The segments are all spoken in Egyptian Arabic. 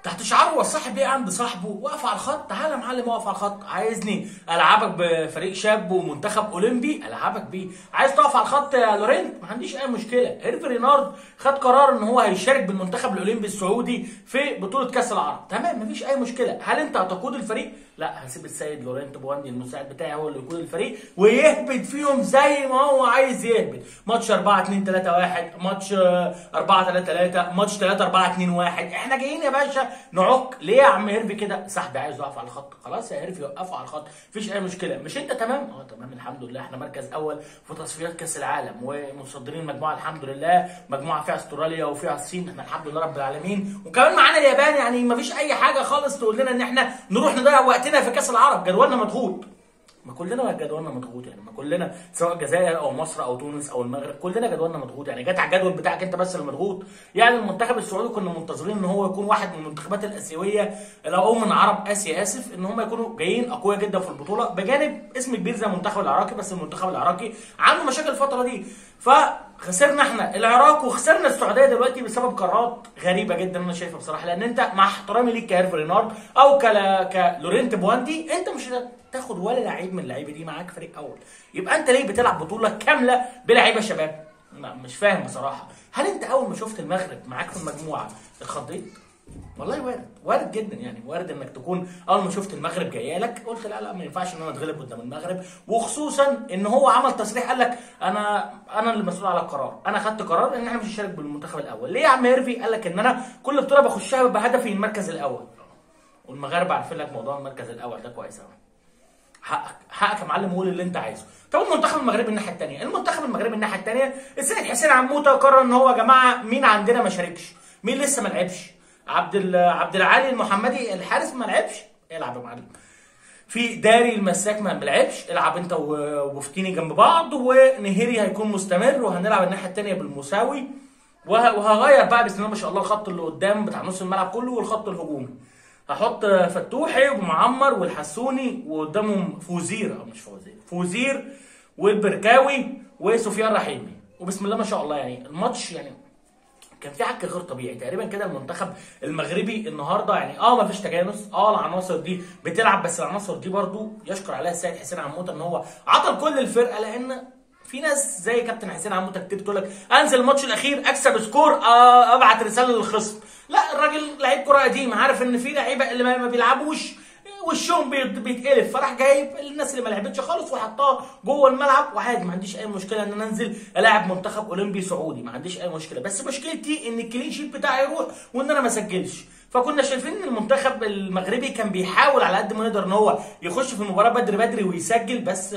تحت شعار هو الصاحب ليه عند صاحبه واقف على الخط تعالى يا معلم اقف على الخط عايزني العبك بفريق شاب ومنتخب اولمبي العبك بيه عايز تقف على الخط يا لورينت ما عنديش اي مشكله هيرفي رينارد خد قرار ان هو هيشارك بالمنتخب الاولمبي السعودي في بطوله كاس العرب تمام مفيش اي مشكله هل انت هتقود الفريق لا هسيب السيد لورينت بواندي المساعد بتاعي هو اللي يقود الفريق ويهبط فيهم زي ما هو عايز يهبط ماتش 4 2 3 1 ماتش آه، 4 3 3 ماتش 3 4 2 1 احنا جايين يا باشا نعك ليه يا عم هيرفي كده صاحبي عايز يقف على الخط خلاص يا هيرفي وقفه على الخط مفيش اي مشكله مش انت تمام اه تمام الحمد لله احنا مركز اول في تصفيات كاس العالم ومتصدرين مجموعه الحمد لله مجموعه فيها استراليا وفيها الصين احنا الحمد لله رب العالمين وكمان معانا اليابان يعني مفيش اي حاجه خالص تقول لنا ان احنا نروح نضيع وقتنا في كاس العرب جدولنا مضغوط ما كلنا جدولنا مضغوط يعني ما كلنا سواء الجزائر او مصر او تونس او المغرب كلنا جدولنا مضغوط يعني جت على الجدول بتاعك انت بس اللي مضغوط يعني المنتخب السعودي كنا منتظرين ان هو يكون واحد من المنتخبات الاسيويه او من عرب اسيا اسف ان هم يكونوا جايين اقوياء جدا في البطوله بجانب اسم كبير زي المنتخب العراقي بس المنتخب العراقي عنده مشاكل الفتره دي فخسرنا احنا العراق وخسرنا السعوديه دلوقتي بسبب قرارات غريبه جدا انا شايفها بصراحه لان انت مع احترامي ليك كهيرفي رينارد او كلا كلورينت بواندي انت مش تاخد ولا لعيب من اللعيبه دي معاك فريق اول يبقى انت ليه بتلعب بطوله كامله بلعيبه شباب ما- مش فاهم بصراحه هل انت اول ما شفت المغرب معاك في المجموعه اتخضيت والله وارد وارد جدا يعني وارد انك تكون اول ما شفت المغرب جايه لك قلت لا لا ما ينفعش ان انا اتغلب قدام المغرب وخصوصا ان هو عمل تصريح قال لك انا انا اللي مسؤول على القرار انا خدت قرار ان احنا مش هنشارك بالمنتخب الاول ليه يا عم هيرفي قال لك ان انا كل بطوله بخشها بهدفي المركز الاول والمغاربه عارفين لك موضوع المركز الاول ده كويس قوي حقك حقك يا معلم قول اللي انت عايزه طب المنتخب المغربي الناحيه الثانيه المنتخب المغربي الناحيه الثانيه السيد حسين عموته قرر ان هو يا جماعه مين عندنا ما شاركش مين لسه ما لعبش عبد ال- عبد العالي المحمدي الحارس ما لعبش العب يا معلم في داري المساك ما بلعبش العب انت و- وبفتيني جنب بعض ونهيري هيكون مستمر وهنلعب الناحيه الثانيه بالمساوي وه- وهغير بقى بسم الله ما شاء الله الخط اللي قدام بتاع نص الملعب كله والخط الهجومي هحط فتوحي ومعمر والحسوني وقدامهم فوزير او مش فوزير فوزير والبركاوي وسفيان رحيمي وبسم الله ما شاء الله يعني الماتش يعني كان في عك غير طبيعي تقريبا كده المنتخب المغربي النهارده يعني اه ما فيش تجانس اه العناصر دي بتلعب بس العناصر دي برضو يشكر عليها السيد حسين عموته ان هو عطل كل الفرقه لان في ناس زي كابتن حسين عموته كتير تقول لك انزل الماتش الاخير اكسب سكور آه ابعت رساله للخصم لا الراجل لعيب كره قديم عارف ان في لعيبه اللي ما ما بيلعبوش وشهم بيت- بيتقلب فراح جايب الناس اللي ما لعبتش خالص وحطها جوه الملعب وعادي ما عنديش اي مشكله ان انا انزل الاعب منتخب اولمبي سعودي ما عنديش اي مشكله بس مشكلتي ان الكلين شيت بتاعي يروح وان انا ما اسجلش فكنا شايفين ان المنتخب المغربي كان بيحاول على قد ما يقدر ان هو يخش في المباراه بدري بدري ويسجل بس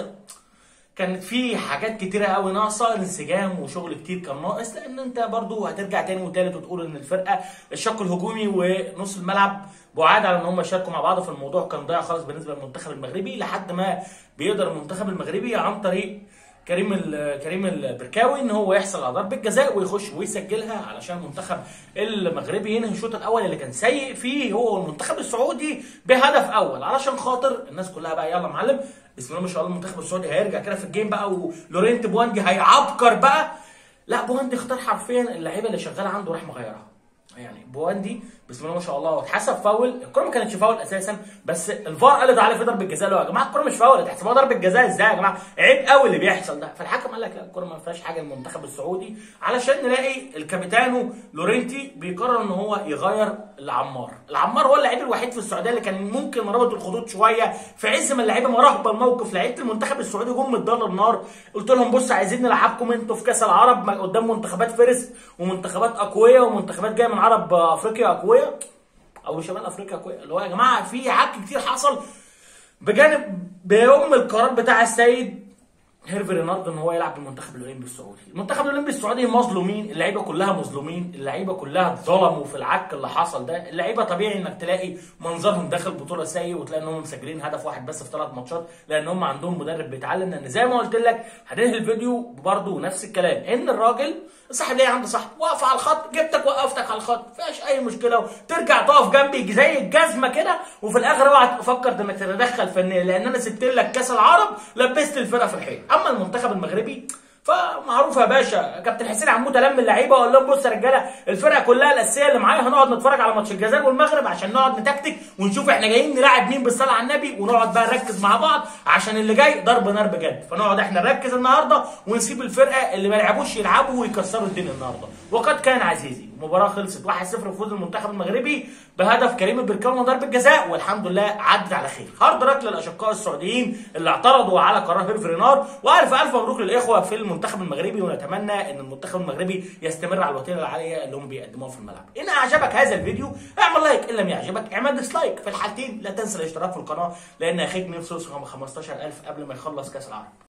كانت في حاجات كتيره قوي ناقصه انسجام وشغل كتير كان ناقص لان انت برضو هترجع تاني وتالت وتقول ان الفرقه الشق الهجومي ونص الملعب بعاد على ان هم يشاركوا مع بعض في الموضوع كان ضايع خالص بالنسبه للمنتخب المغربي لحد ما بيقدر المنتخب المغربي عن طريق كريم ال- كريم البركاوي ان هو يحصل على ضربه جزاء ويخش ويسجلها علشان المنتخب المغربي ينهي الشوط الاول اللي كان سيء فيه هو والمنتخب السعودي بهدف اول علشان خاطر الناس كلها بقى يلا معلم بسم الله ما شاء الله المنتخب السعودي هيرجع كده في الجيم بقى ولورينت بواندي هيعبكر بقى لا بواندي اختار حرفيا اللعيبه اللي شغاله عنده راح مغيرها يعني بواندي بسم الله ما شاء الله اتحسب فاول الكره ما كانتش فاول اساسا بس الفار قال ده عليه في ضربه جزاء له يا جماعه الكره مش فاول تحسبوها ضربه جزاء ازاي يا جماعه عيب قوي اللي بيحصل ده فالحكم قال لك لا الكره ما فيهاش حاجه المنتخب السعودي علشان نلاقي الكابيتانو لورينتي بيقرر ان هو يغير لعمار العمار هو اللعيب الوحيد في السعوديه اللي كان ممكن ربط الخطوط شويه في عز ما اللعيبه مراهبه الموقف لعيبه المنتخب السعودي جم من الدار النار قلت لهم بص عايزين نلعبكم انتوا في كاس العرب ما- قدام منتخبات فارس ومنتخبات اقوياء ومنتخبات جايه من عرب افريقيا اقوياء او شمال افريقيا اقوياء اللي هو يا جماعه في عك كتير حصل بجانب بيوم القرار بتاع السيد هيرفي ريناردو ان هو يلعب بالمنتخب الاولمبي السعودي، المنتخب الاولمبي السعودي مظلومين، اللعيبه كلها مظلومين، اللعيبه كلها اتظلموا في العك اللي حصل ده، اللعيبه طبيعي انك تلاقي منظرهم داخل بطوله سيء وتلاقي ان هم مسجلين هدف واحد بس في ثلاث ماتشات لان هم عندهم مدرب بيتعلم لان زي ما قلت لك هننهي الفيديو برضه نفس الكلام ان الراجل صاحب ليه عند صاحب واقف على الخط جبتك وقفتك على الخط فيهاش اي مشكله ترجع تقف جنبي زي الجزمه كده وفي الاخر اوعى تفكر انك تتدخل فنيا لان انا سبت لك كاس العرب لبست الفرقه في الحيط اما المنتخب المغربي فمعروف يا باشا كابتن حسين عمود لم اللعيبه وقال لهم بصوا يا رجاله الفرقه كلها الاساسيه اللي معايا هنقعد نتفرج على ماتش الجزائر والمغرب عشان نقعد نتكتك ونشوف احنا جايين نلعب مين بالصلاه على النبي ونقعد بقى نركز مع بعض عشان اللي جاي ضرب نار بجد فنقعد احنا نركز النهارده ونسيب الفرقه اللي ما لعبوش يلعبوا ويكسروا الدنيا النهارده وقد كان عزيزي المباراه خلصت 1-0 بفوز المنتخب المغربي بهدف كريم البركاوي وضربه جزاء والحمد لله عدت على خير هارد لك للاشقاء السعوديين اللي اعترضوا على قرار هيرفي رينار والف الف مبروك للاخوه في المنتخب المغربي ونتمنى ان المنتخب المغربي يستمر على الوتيره العاليه اللي هم بيقدموها في الملعب ان اعجبك هذا الفيديو اعمل لايك ان لم يعجبك اعمل ديسلايك في الحالتين لا تنسى الاشتراك في القناه لان اخيك نفسه يوصل 15000 قبل ما يخلص كاس العالم